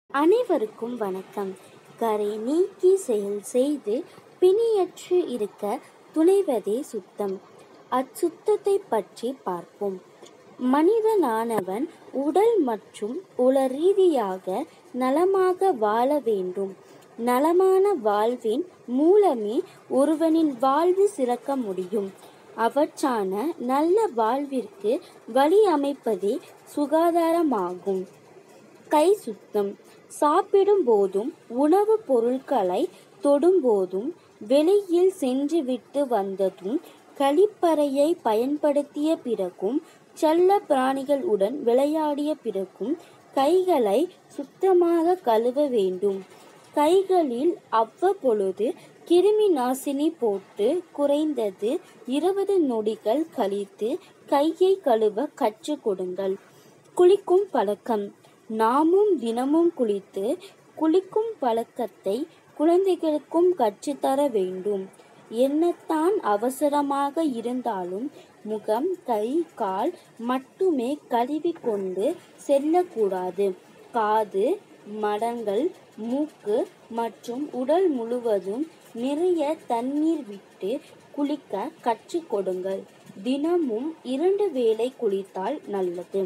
அனைவருக்கும் வணக்கம் கரை நீக்கி செயல் செய்து பிணியற்று இருக்க துணைவதே சுத்தம் அச்சுத்தத்தை பற்றி பார்ப்போம் மனிதனானவன் உடல் மற்றும் உளரீதியாக நலமாக வாழ வேண்டும் நலமான வாழ்வின் மூலமே ஒருவனின் வாழ்வு சிறக்க முடியும் அவற்றான நல்ல வாழ்விற்கு வழி அமைப்பதே சுகாதாரமாகும் கை சுத்தம் சாப்பிடும் போதும் உணவுப் பொருட்களை தொடும்போதும் வெளியில் சென்றுவிட்டு வந்ததும் கழிப்பறையை பயன்படுத்திய பிறகும் செல்ல பிராணிகள் உடன் விளையாடிய பிறகும் கைகளை சுத்தமாக கழுவ வேண்டும் கைகளில் அவ்வப்பொழுது கிருமி நாசினி போட்டு குறைந்தது இருபது நொடிகள் கழித்து கையை கழுவ கற்றுக் கொடுங்கள் குளிக்கும் பழக்கம் நாமும் தினமும் குளித்து குளிக்கும் பழக்கத்தை குழந்தைகளுக்கும் கற்றுத்தர வேண்டும் என்னத்தான் அவசரமாக இருந்தாலும் முகம் கை கால் மட்டுமே கழுவிக்கொண்டு செல்லக்கூடாது காது மடங்கள் மூக்கு மற்றும் உடல் முழுவதும் நிறைய தண்ணீர் விட்டு குளிக்க கற்றுக் கொடுங்கள் தினமும் இரண்டு வேளை குளித்தால் நல்லது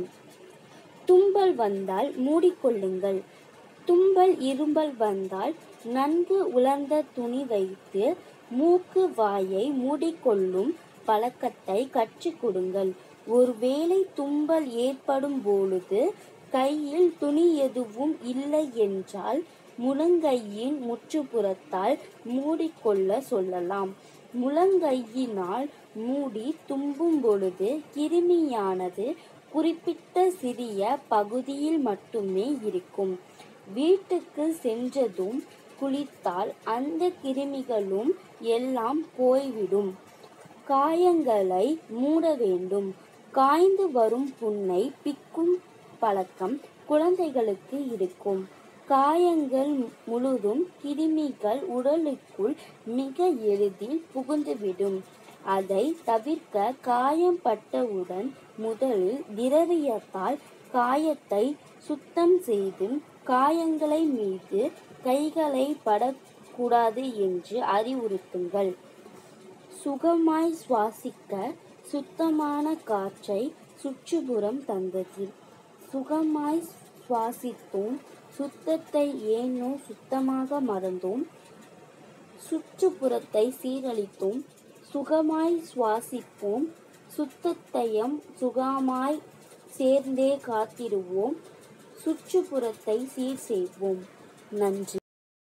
தும்பல் வந்தால் மூடிக்கொள்ளுங்கள் தும்பல் இரும்பல் வந்தால் நன்கு உலர்ந்த துணி வைத்து மூக்கு வாயை மூடிக்கொள்ளும் பழக்கத்தை கற்றுக் கொடுங்கள் ஒருவேளை தும்பல் ஏற்படும் பொழுது கையில் துணி எதுவும் இல்லை என்றால் முழங்கையின் முற்றுப்புறத்தால் மூடிக்கொள்ள சொல்லலாம் முழங்கையினால் மூடி தும்பும் பொழுது கிருமியானது குறிப்பிட்ட சிறிய பகுதியில் மட்டுமே இருக்கும் வீட்டுக்கு சென்றதும் குளித்தால் அந்த கிருமிகளும் எல்லாம் போய்விடும் காயங்களை மூட வேண்டும் காய்ந்து வரும் புண்ணை பிக்கும் பழக்கம் குழந்தைகளுக்கு இருக்கும் காயங்கள் முழுதும் கிருமிகள் உடலுக்குள் மிக எளிதில் புகுந்துவிடும் அதை தவிர்க்க காயம் பட்டவுடன் முதலில் திரவியத்தால் காயத்தை சுத்தம் செய்து காயங்களை மீது கைகளை படக்கூடாது என்று அறிவுறுத்துங்கள் சுகமாய் சுவாசிக்க சுத்தமான காற்றை சுற்றுப்புறம் தந்தது சுகமாய் சுவாசித்தோம் சுத்தத்தை ஏனோ சுத்தமாக மறந்தோம் சுற்றுப்புறத்தை சீரழித்தோம் சுகமாய் சுவாசிப்போம் சுத்தத்தையும் சுகமாய் சேர்ந்தே காத்திடுவோம் சுற்றுப்புறத்தை சீர் செய்வோம் நன்றி